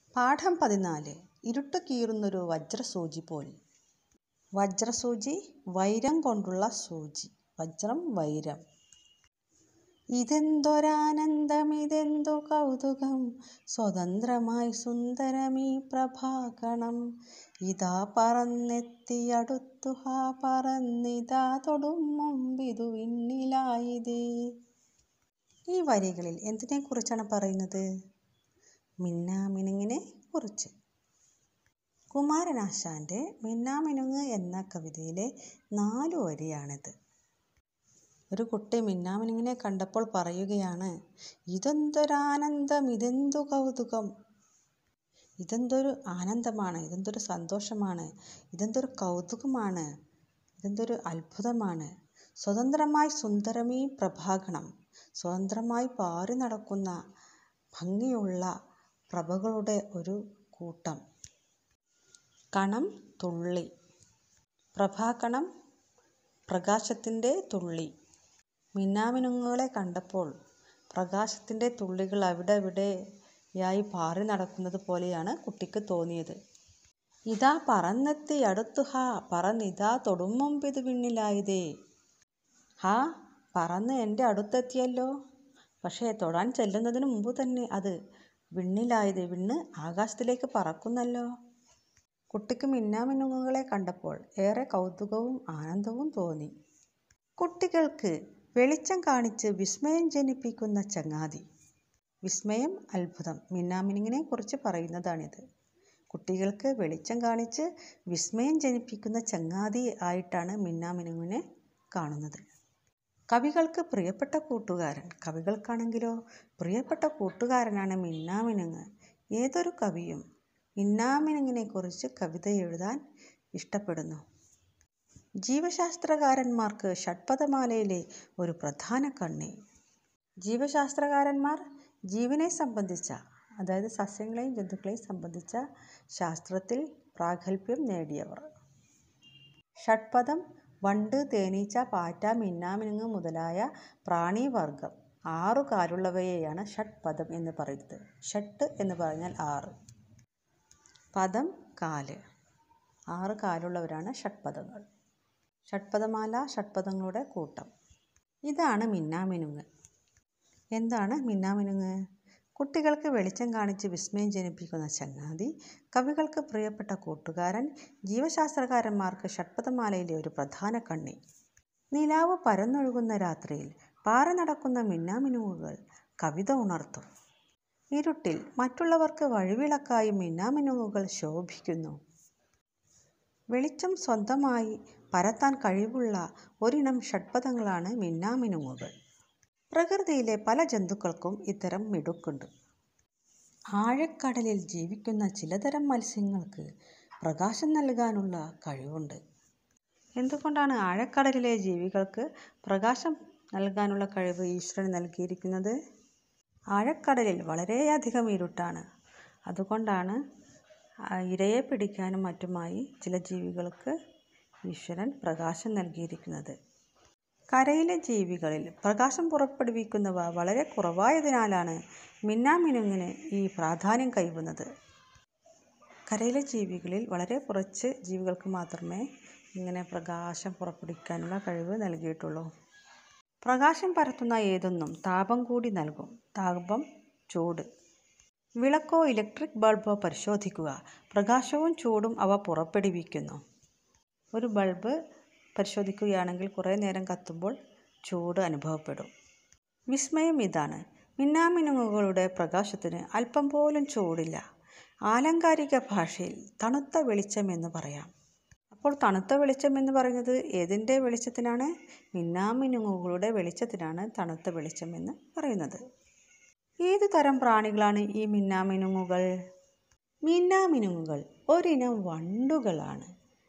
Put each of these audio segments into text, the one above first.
പാഠം പതിനാല് ഇരുട്ട് കീറുന്നൊരു വജ്രസൂചി പോൽ വജ്രസൂചി വൈരം കൊണ്ടുള്ള സൂചി വജ്രം വൈരം ഇതെന്തൊരാനന്ദമിതെന്തു കൗതുകം സ്വതന്ത്രമായി സുന്ദരമീ പ്രഭാകണം ഇതാ പറന്നെത്തിയടുത്തു ഹാ പറന്നിതാ തൊടും മുമ്പിതു വിണ്ണിലായിതേ ഈ വരികളിൽ എന്തിനെക്കുറിച്ചാണ് പറയുന്നത് മിന്നാമിനുങ്ങിനെ കുറിച്ച് കുമാരനാശാൻ്റെ മിന്നാമിനുങ്ങ് എന്ന കവിതയിലെ നാലു വരിയാണിത് ഒരു കുട്ടി മിന്നാമിനുങ്ങിനെ കണ്ടപ്പോൾ പറയുകയാണ് ഇതെന്തൊരാനന്ദം ഇതെന്തു കൗതുകം ഇതെന്തൊരു ആനന്ദമാണ് ഇതെന്തൊരു സന്തോഷമാണ് ഇതെന്തൊരു കൗതുകമാണ് ഇതെന്തൊരു അത്ഭുതമാണ് സ്വതന്ത്രമായി സുന്ദരമീ പ്രഭാകണം സ്വതന്ത്രമായി പാറി നടക്കുന്ന ഭംഗിയുള്ള പ്രഭകളുടെ ഒരു കൂട്ടം കണം തുള്ളി പ്രഭാകണം പ്രകാശത്തിൻ്റെ തുള്ളി മിന്നാമിനുങ്ങുകളെ കണ്ടപ്പോൾ പ്രകാശത്തിൻ്റെ തുള്ളികൾ അവിടെ ഇവിടെയായി പാറി നടക്കുന്നത് പോലെയാണ് കുട്ടിക്ക് തോന്നിയത് ഇതാ പറന്നെത്തി അടുത്തു ഹാ പറന്നിതാ തൊടുമുമ്പിത് വിണ്ണിലായതേ ഹാ പറന്ന് എൻ്റെ അടുത്തെത്തിയല്ലോ പക്ഷേ തൊടാൻ ചെല്ലുന്നതിന് മുമ്പ് തന്നെ അത് വിണ്ണിലായത് വിണ്ണ് ആകാശത്തിലേക്ക് പറക്കുന്നല്ലോ കുട്ടിക്ക് മിന്നാമിനുങ്ങുകളെ കണ്ടപ്പോൾ ഏറെ കൗതുകവും ആനന്ദവും തോന്നി കുട്ടികൾക്ക് വെളിച്ചം കാണിച്ച് വിസ്മയം ജനിപ്പിക്കുന്ന ചങ്ങാതി വിസ്മയം അത്ഭുതം മിന്നാമിനുങ്ങിനെ കുറിച്ച് പറയുന്നതാണിത് കുട്ടികൾക്ക് വെളിച്ചം കാണിച്ച് വിസ്മയം ജനിപ്പിക്കുന്ന ചങ്ങാതി ആയിട്ടാണ് മിന്നാമിനുങ്ങിനെ കാണുന്നത് കവികൾക്ക് പ്രിയപ്പെട്ട കൂട്ടുകാരൻ കവികൾക്കാണെങ്കിലോ പ്രിയപ്പെട്ട കൂട്ടുകാരനാണ് മിന്നാമിനുങ്ങ് ഏതൊരു കവിയും മിന്നാമിനുങ്ങിനെക്കുറിച്ച് കവിത എഴുതാൻ ഇഷ്ടപ്പെടുന്നു ജീവശാസ്ത്രകാരന്മാർക്ക് ഷഡ്പദമാലയിലെ ഒരു പ്രധാന കണ്ണി ജീവശാസ്ത്രകാരന്മാർ ജീവനെ സംബന്ധിച്ച അതായത് സസ്യങ്ങളെയും ജന്തുക്കളെയും സംബന്ധിച്ച ശാസ്ത്രത്തിൽ പ്രാഗൽഭ്യം നേടിയവർ ഷഡ്പദം വണ്ട് തേനീച്ച പാറ്റ മിന്നാമിനുങ്ങ് മുതലായ പ്രാണിവർഗം ആറു കാലുള്ളവയെയാണ് ഷഡ്പദം എന്ന് പറയുന്നത് ഷട്ട് എന്ന് പറഞ്ഞാൽ ആറ് പദം കാല് ആറ് കാലുള്ളവരാണ് ഷഡ്പദങ്ങൾ ഷഡ്പദമാല ഷഡ്പദങ്ങളുടെ കൂട്ടം ഇതാണ് മിന്നാമിനുങ്ങ് എന്താണ് മിന്നാമിനുങ്ങ് കുട്ടികൾക്ക് വെളിച്ചം കാണിച്ച് വിസ്മയം ജനിപ്പിക്കുന്ന ചങ്ങാതി കവികൾക്ക് പ്രിയപ്പെട്ട കൂട്ടുകാരൻ ജീവശാസ്ത്രകാരന്മാർക്ക് ഷഡ്പദമാലയിലെ ഒരു പ്രധാന കണ്ണി നിലാവ് പരന്നൊഴുകുന്ന രാത്രിയിൽ പാറി നടക്കുന്ന മിന്നാമിനുങ്ങുകൾ കവിത ഉണർത്തും ഇരുട്ടിൽ മറ്റുള്ളവർക്ക് വഴിവിളക്കായി മിന്നാമിനുങ്ങുകൾ ശോഭിക്കുന്നു വെളിച്ചം സ്വന്തമായി പരത്താൻ കഴിവുള്ള ഒരിനം ഷഡ്പദങ്ങളാണ് മിന്നാമിനുങ്ങുകൾ പ്രകൃതിയിലെ പല ജന്തുക്കൾക്കും ഇത്തരം മിടുക്കുണ്ട് ആഴക്കടലിൽ ജീവിക്കുന്ന ചിലതരം മത്സ്യങ്ങൾക്ക് പ്രകാശം നൽകാനുള്ള കഴിവുണ്ട് എന്തുകൊണ്ടാണ് ആഴക്കടലിലെ ജീവികൾക്ക് പ്രകാശം നൽകാനുള്ള കഴിവ് ഈശ്വരൻ നൽകിയിരിക്കുന്നത് ആഴക്കടലിൽ വളരെയധികം ഇരുട്ടാണ് അതുകൊണ്ടാണ് ഇരയെ പിടിക്കാനും മറ്റുമായി ചില ജീവികൾക്ക് ഈശ്വരൻ പ്രകാശം നൽകിയിരിക്കുന്നത് കരയിലെ ജീവികളിൽ പ്രകാശം പുറപ്പെടുവിക്കുന്നവ വളരെ കുറവായതിനാലാണ് മിന്നാമിനുങ്ങിന് ഈ പ്രാധാന്യം കൈവുന്നത് കരയിലെ ജീവികളിൽ വളരെ കുറച്ച് ജീവികൾക്ക് മാത്രമേ ഇങ്ങനെ പ്രകാശം പുറപ്പെടുവിക്കാനുള്ള കഴിവ് നൽകിയിട്ടുള്ളൂ പ്രകാശം പരത്തുന്ന ഏതൊന്നും താപം കൂടി നൽകും താപം ചൂട് വിളക്കോ ഇലക്ട്രിക് ബൾബോ പരിശോധിക്കുക പ്രകാശവും ചൂടും അവ പുറപ്പെടുവിക്കുന്നു ഒരു ബൾബ് പരിശോധിക്കുകയാണെങ്കിൽ കുറേ നേരം കത്തുമ്പോൾ ചൂട് അനുഭവപ്പെടും വിസ്മയം ഇതാണ് മിന്നാമിനുങ്ങുകളുടെ പ്രകാശത്തിന് അല്പം പോലും ചൂടില്ല ആലങ്കാരിക ഭാഷയിൽ തണുത്ത വെളിച്ചം എന്ന് പറയാം അപ്പോൾ തണുത്ത വെളിച്ചം എന്ന് പറയുന്നത് ഏതിൻ്റെ വെളിച്ചത്തിനാണ് മിന്നാമിനുങ്ങുകളുടെ വെളിച്ചത്തിനാണ് തണുത്ത വെളിച്ചം എന്ന് പറയുന്നത് ഏതു തരം പ്രാണികളാണ് ഈ മിന്നാമിനുങ്ങുകൾ മിന്നാമിനുങ്ങുകൾ ഒരിനം വണ്ടുകളാണ്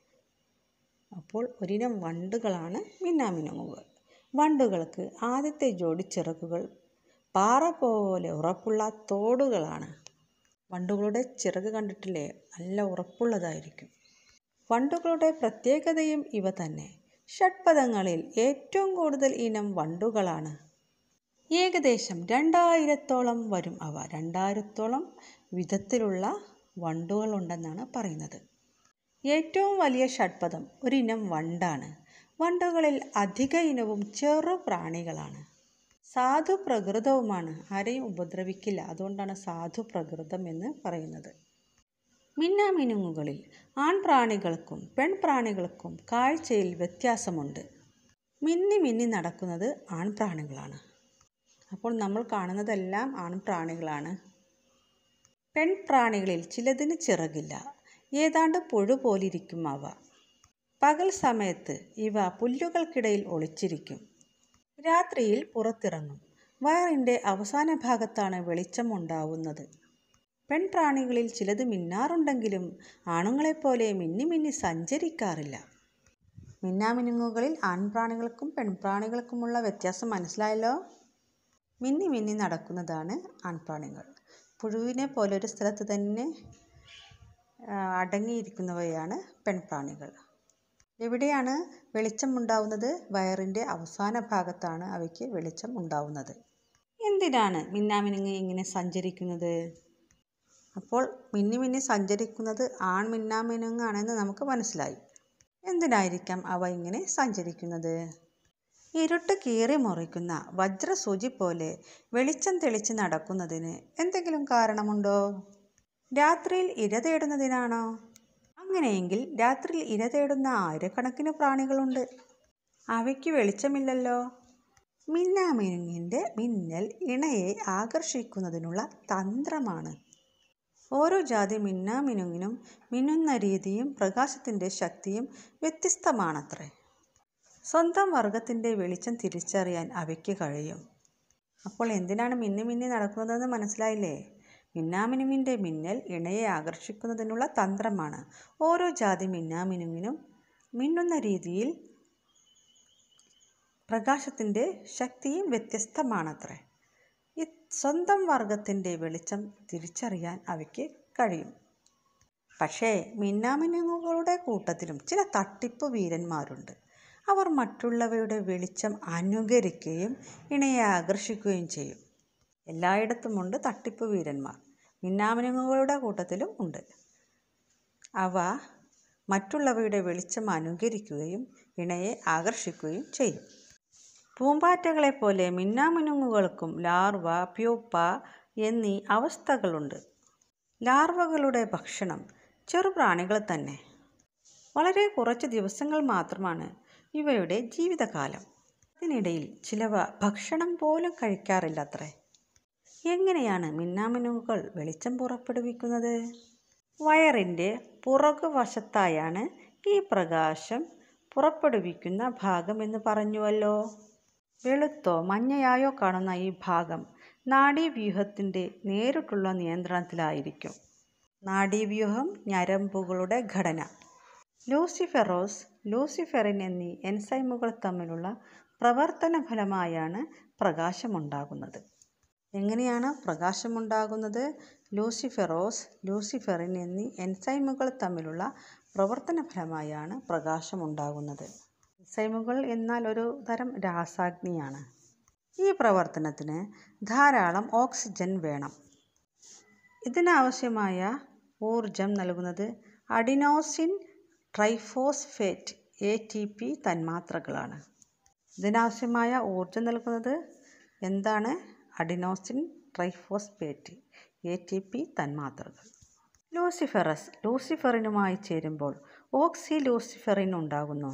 അപ്പോൾ ഒരിനം വണ്ടുകളാണ് മിന്നാമിനുങ്ങുകൾ വണ്ടുകൾക്ക് ആദ്യത്തെ ജോഡി ചിറകുകൾ പാറ പോലെ ഉറപ്പുള്ള തോടുകളാണ് വണ്ടുകളുടെ ചിറക് കണ്ടിട്ടില്ലേ നല്ല ഉറപ്പുള്ളതായിരിക്കും വണ്ടുകളുടെ പ്രത്യേകതയും ഇവ തന്നെ ഷഡ്പദങ്ങളിൽ ഏറ്റവും കൂടുതൽ ഇനം വണ്ടുകളാണ് ഏകദേശം രണ്ടായിരത്തോളം വരും അവ രണ്ടായിരത്തോളം വിധത്തിലുള്ള വണ്ടുകളുണ്ടെന്നാണ് പറയുന്നത് ഏറ്റവും വലിയ ഷഡ്പദം ഒരിനം വണ്ടാണ് വണ്ടുകളിൽ അധിക ഇനവും ചെറു പ്രാണികളാണ് സാധു പ്രകൃതവുമാണ് ആരെയും ഉപദ്രവിക്കില്ല അതുകൊണ്ടാണ് സാധു പ്രകൃതം എന്ന് പറയുന്നത് മിന്നാമിനുങ്ങുകളിൽ ആൺപ്രാണികൾക്കും പെൺപ്രാണികൾക്കും കാഴ്ചയിൽ വ്യത്യാസമുണ്ട് മിന്നി മിന്നി നടക്കുന്നത് ആൺപ്രാണികളാണ് അപ്പോൾ നമ്മൾ കാണുന്നതെല്ലാം ആൺപ്രാണികളാണ് പെൺപ്രാണികളിൽ ചിലതിന് ചിറകില്ല ഏതാണ്ട് പുഴു പോലിരിക്കും അവ പകൽ സമയത്ത് ഇവ പുല്ലുകൾക്കിടയിൽ ഒളിച്ചിരിക്കും രാത്രിയിൽ പുറത്തിറങ്ങും വയറിൻ്റെ അവസാന ഭാഗത്താണ് വെളിച്ചം ഉണ്ടാവുന്നത് പെൺപ്രാണികളിൽ ചിലത് മിന്നാറുണ്ടെങ്കിലും ആണുങ്ങളെപ്പോലെ മിന്നി മിന്നി സഞ്ചരിക്കാറില്ല മിന്നാമിനുങ്ങുകളിൽ ആൺപ്രാണികൾക്കും പെൺപ്രാണികൾക്കുമുള്ള വ്യത്യാസം മനസ്സിലായല്ലോ മിന്നി മിന്നി നടക്കുന്നതാണ് ആൺപ്രാണികൾ പുഴുവിനെ പോലെ ഒരു സ്ഥലത്ത് തന്നെ അടങ്ങിയിരിക്കുന്നവയാണ് പെൺപ്രാണികൾ എവിടെയാണ് വെളിച്ചം ഉണ്ടാവുന്നത് വയറിൻ്റെ അവസാന ഭാഗത്താണ് അവയ്ക്ക് വെളിച്ചം ഉണ്ടാവുന്നത് എന്തിനാണ് മിന്നാമിനുങ്ങി ഇങ്ങനെ സഞ്ചരിക്കുന്നത് അപ്പോൾ മിന്നി മിന്നി സഞ്ചരിക്കുന്നത് ആൺ മിന്നാമിനുങ്ങാണെന്ന് നമുക്ക് മനസ്സിലായി എന്തിനായിരിക്കാം അവ ഇങ്ങനെ സഞ്ചരിക്കുന്നത് ഇരുട്ട് കീറി മുറിക്കുന്ന വജ്രസൂചി പോലെ വെളിച്ചം തെളിച്ച് നടക്കുന്നതിന് എന്തെങ്കിലും കാരണമുണ്ടോ രാത്രിയിൽ ഇര തേടുന്നതിനാണോ അങ്ങനെയെങ്കിൽ രാത്രിയിൽ ഇര തേടുന്ന ആയിരക്കണക്കിന് പ്രാണികളുണ്ട് അവയ്ക്ക് വെളിച്ചമില്ലല്ലോ മിന്നാമിനുങ്ങിൻ്റെ മിന്നൽ ഇണയെ ആകർഷിക്കുന്നതിനുള്ള തന്ത്രമാണ് ഓരോ ജാതി മിന്നാമിനുങ്ങിനും മിന്നുന്ന രീതിയും പ്രകാശത്തിൻ്റെ ശക്തിയും വ്യത്യസ്തമാണത്രേ സ്വന്തം വർഗത്തിൻ്റെ വെളിച്ചം തിരിച്ചറിയാൻ അവയ്ക്ക് കഴിയും അപ്പോൾ എന്തിനാണ് മിന്നി മിന്നി നടക്കുന്നതെന്ന് മനസ്സിലായില്ലേ മിന്നാമിനുങ്ങിൻ്റെ മിന്നൽ ഇണയെ ആകർഷിക്കുന്നതിനുള്ള തന്ത്രമാണ് ഓരോ ജാതി മിന്നാമിനുങ്ങിനും മിന്നുന്ന രീതിയിൽ പ്രകാശത്തിൻ്റെ ശക്തിയും വ്യത്യസ്തമാണത്രേ ഈ സ്വന്തം വർഗത്തിൻ്റെ വെളിച്ചം തിരിച്ചറിയാൻ അവയ്ക്ക് കഴിയും പക്ഷേ മിന്നാമിനുങ്ങുകളുടെ കൂട്ടത്തിലും ചില തട്ടിപ്പ് വീരന്മാരുണ്ട് അവർ മറ്റുള്ളവയുടെ വെളിച്ചം അനുകരിക്കുകയും ഇണയെ ആകർഷിക്കുകയും ചെയ്യും എല്ലായിടത്തുമുണ്ട് തട്ടിപ്പ് വീരന്മാർ മിന്നാമിനുങ്ങുകളുടെ കൂട്ടത്തിലും ഉണ്ട് അവ മറ്റുള്ളവയുടെ വെളിച്ചം അനുകരിക്കുകയും ഇണയെ ആകർഷിക്കുകയും ചെയ്യും പൂമ്പാറ്റകളെപ്പോലെ മിന്നാമിനുങ്ങുകൾക്കും ലാർവ പ്യൂപ്പ എന്നീ അവസ്ഥകളുണ്ട് ലാർവകളുടെ ഭക്ഷണം ചെറുപ്രാണികൾ തന്നെ വളരെ കുറച്ച് ദിവസങ്ങൾ മാത്രമാണ് ഇവയുടെ ജീവിതകാലം അതിനിടയിൽ ചിലവ ഭക്ഷണം പോലും കഴിക്കാറില്ലത്രേ എങ്ങനെയാണ് മിന്നാമിനുങ്ങുകൾ വെളിച്ചം പുറപ്പെടുവിക്കുന്നത് വയറിൻ്റെ പുറകുവശത്തായാണ് ഈ പ്രകാശം പുറപ്പെടുവിക്കുന്ന ഭാഗം എന്ന് പറഞ്ഞുവല്ലോ വെളുത്തോ മഞ്ഞയായോ കാണുന്ന ഈ ഭാഗം നാഡീവ്യൂഹത്തിൻ്റെ നേരിട്ടുള്ള നിയന്ത്രണത്തിലായിരിക്കും നാഡീവ്യൂഹം ഞരമ്പുകളുടെ ഘടന ലൂസിഫെറോസ് ലൂസിഫെറിൻ എന്നീ എൻസൈമുകൾ തമ്മിലുള്ള പ്രവർത്തന ഫലമായാണ് പ്രകാശമുണ്ടാകുന്നത് എങ്ങനെയാണ് പ്രകാശമുണ്ടാകുന്നത് ലൂസിഫെറോസ് ലൂസിഫെറിൻ എന്നീ എൻസൈമുകൾ തമ്മിലുള്ള പ്രവർത്തന ഫലമായാണ് പ്രകാശമുണ്ടാകുന്നത് എൻസൈമുകൾ എന്നാൽ ഒരു തരം രാസാഗ്നിയാണ് ഈ പ്രവർത്തനത്തിന് ധാരാളം ഓക്സിജൻ വേണം ഇതിനാവശ്യമായ ഊർജം നൽകുന്നത് adenosine triphosphate A T P തന്മാത്രകളാണ് ഇതിനാവശ്യമായ ഊർജം നൽകുന്നത് എന്താണ് adenosine triphosphate A T P തന്മാത്രകൾ ലൂസിഫെറസ് ലൂസിഫറിനുമായി ചേരുമ്പോൾ ഓക്സി ലൂസിഫറിൻ ഉണ്ടാകുന്നു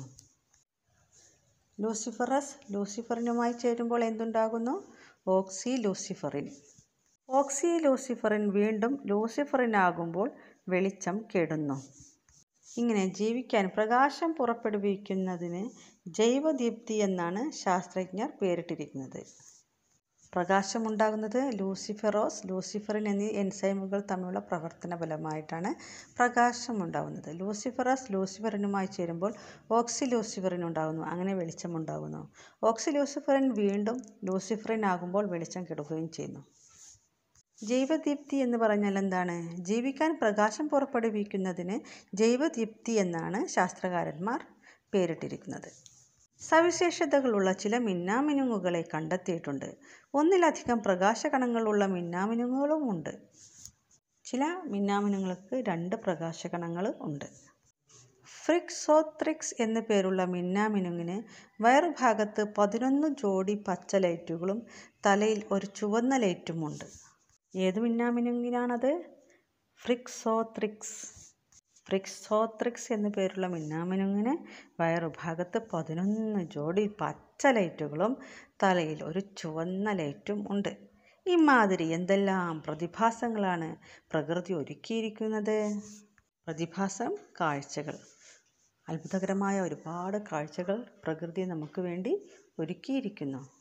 ലൂസിഫറസ് ലൂസിഫറിനുമായി ചേരുമ്പോൾ എന്തുണ്ടാകുന്നു ഓക്സി ലൂസിഫറിൻ ഓക്സി ലൂസിഫറിൻ വീണ്ടും ലൂസിഫറിനാകുമ്പോൾ വെളിച്ചം കെടുന്നു ഇങ്ങനെ ജീവിക്കാൻ പ്രകാശം പുറപ്പെടുവിക്കുന്നതിന് ജൈവദീപ്തി എന്നാണ് ശാസ്ത്രജ്ഞർ പേരിട്ടിരിക്കുന്നത് പ്രകാശമുണ്ടാകുന്നത് ലൂസിഫെറോസ് ലൂസിഫറിൻ എന്നീ എൻസൈമുകൾ തമ്മിലുള്ള പ്രവർത്തന ഫലമായിട്ടാണ് പ്രകാശമുണ്ടാകുന്നത് ലൂസിഫറസ് ലൂസിഫറിനുമായി ചേരുമ്പോൾ ഓക്സി ലൂസിഫറിൻ ഉണ്ടാകുന്നു അങ്ങനെ വെളിച്ചമുണ്ടാകുന്നു ഓക്സി ലൂസിഫറിൻ വീണ്ടും ലൂസിഫറിൻ ആകുമ്പോൾ വെളിച്ചം കെടുകയും ചെയ്യുന്നു ജൈവദീപ്തി എന്ന് പറഞ്ഞാൽ എന്താണ് ജീവിക്കാൻ പ്രകാശം പുറപ്പെടുവിക്കുന്നതിന് ജൈവദീപ്തി എന്നാണ് ശാസ്ത്രകാരന്മാർ പേരിട്ടിരിക്കുന്നത് സവിശേഷതകളുള്ള ചില മിന്നാമിനുങ്ങുകളെ കണ്ടെത്തിയിട്ടുണ്ട് ഒന്നിലധികം പ്രകാശകണങ്ങളുള്ള മിന്നാമിനുങ്ങുകളുമുണ്ട് ചില മിന്നാമിനുങ്ങൾക്ക് രണ്ട് പ്രകാശകണങ്ങൾ ഉണ്ട് ഫ്രിക്സോത്രിക്സ് എന്നു പേരുള്ള മിന്നാമിനുങ്ങിന് വയറുഭാഗത്ത് പതിനൊന്ന് ജോഡി പച്ച ലൈറ്റുകളും തലയിൽ ഒരു ചുവന്ന ലൈറ്റുമുണ്ട് ഏത് മിന്നാമിനുങ്ങിനാണത് ഫ്രിക്സോത്രിക്സ് ഫ്രിക്സോത്രിക്സ് എന്നു പേരുള്ള മിന്നാമിനുങ്ങിന് വയറുഭാഗത്ത് പതിനൊന്ന് ജോഡി പച്ച ലൈറ്റുകളും തലയിൽ ഒരു ചുവന്ന ലൈറ്റും ഉണ്ട് ഇമാതിരി എന്തെല്ലാം പ്രതിഭാസങ്ങളാണ് പ്രകൃതി ഒരുക്കിയിരിക്കുന്നത് പ്രതിഭാസം കാഴ്ചകൾ അത്ഭുതകരമായ ഒരുപാട് കാഴ്ചകൾ പ്രകൃതി നമുക്ക് വേണ്ടി ഒരുക്കിയിരിക്കുന്നു